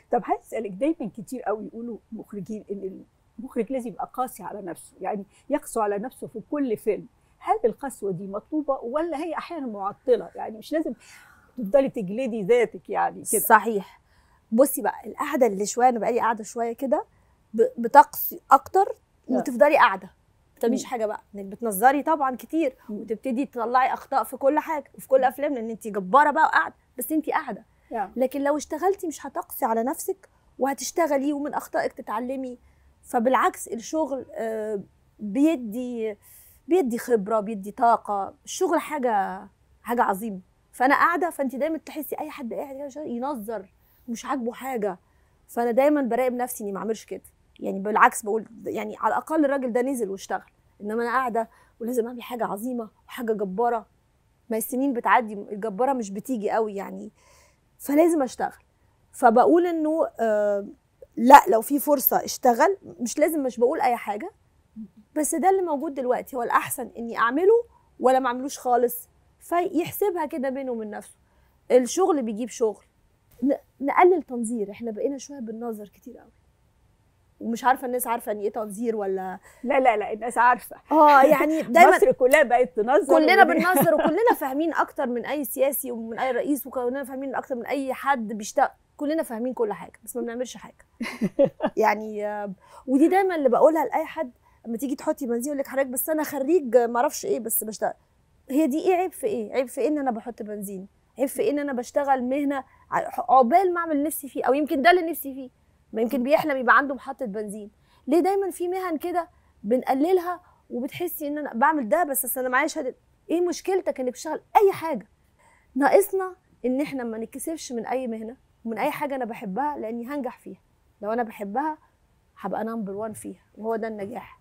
طب هسألك دايما كتير قوي يقولوا مخرجين ان المخرج لازم يبقى قاسي على نفسه يعني يقسو على نفسه في كل فيلم هل القسوة دي مطلوبة ولا هي أحيانا معطلة يعني مش لازم تفضلي تجلدي ذاتك يعني كده صحيح بصي بقى القعده اللي شويه انا بقالي قاعده شويه كده ب- بتقصي اكتر آه. وتفضلي قاعده ما بتعمليش مم. حاجه بقى انك بتنظري طبعا كتير مم. وتبتدي تطلعي اخطاء في كل حاجه وفي كل افلام لان انت جباره بقى وقاعده بس انت قاعده يعني لكن لو اشتغلتي مش هتقسي على نفسك وهتشتغلي ومن اخطائك تتعلمي فبالعكس الشغل آه، بيدي بيدي خبره بيدي طاقه الشغل حاجه حاجه عظيمه فانا قاعده فانت دايما تحسي اي حد قاعد كده شغال ينظر مش عاجبه حاجه فانا دايما براقب نفسي اني ما اعملش كده يعني بالعكس بقول يعني على الاقل الراجل ده نزل واشتغل انما انا قاعده ولازم اعمل حاجه عظيمه وحاجه جباره ما السنين بتعدي الجباره مش بتيجي قوي يعني فلازم اشتغل فبقول انه آه لا لو في فرصه اشتغل مش لازم مش بقول اي حاجه بس ده اللي موجود دلوقتي هو الاحسن اني اعمله ولا ما اعملوش خالص فيحسبها كده بينه وبين نفسه الشغل بيجيب شغل ن- نقلل تنظير احنا بقينا شويه بننظر كتير قوي ومش عارفه الناس عارفه ان ايه تنظير ولا لا لا لا الناس عارفة اه يعني دايما مصر كلها بقت تنظر كلنا ودي- بننظر وكلنا فاهمين اكتر من اي سياسي ومن اي رئيس وكلنا فاهمين اكتر من اي حد بيشتغل كلنا فاهمين كل حاجه بس ما بنعملش حاجه يعني آه، ودي دايما اللي بقولها لاي حد لما تيجي تحطي بنزين يقول لك حضرتك بس انا خريج ما اعرفش ايه بس بشتغل هي دي ايه عيب في ايه عيب في ايه ان انا بحط بنزين عيب في ايه ان انا بشتغل مهنه ع- عقبال ما اعمل نفسي فيه او يمكن ده اللي نفسي فيه ما يمكن بيحلم يبقى عنده محطه بنزين ليه دايما في مهن كده بنقللها وبتحسي ان انا بعمل ده بس أصل انا معايا شهاده ايه مشكلتك انك بتشتغل اي حاجه ناقصنا ان احنا ما نتكسفش من اي مهنه ومن اي حاجه انا بحبها لاني هنجح فيها لو انا بحبها هبقى نمبر وان فيها وهو ده النجاح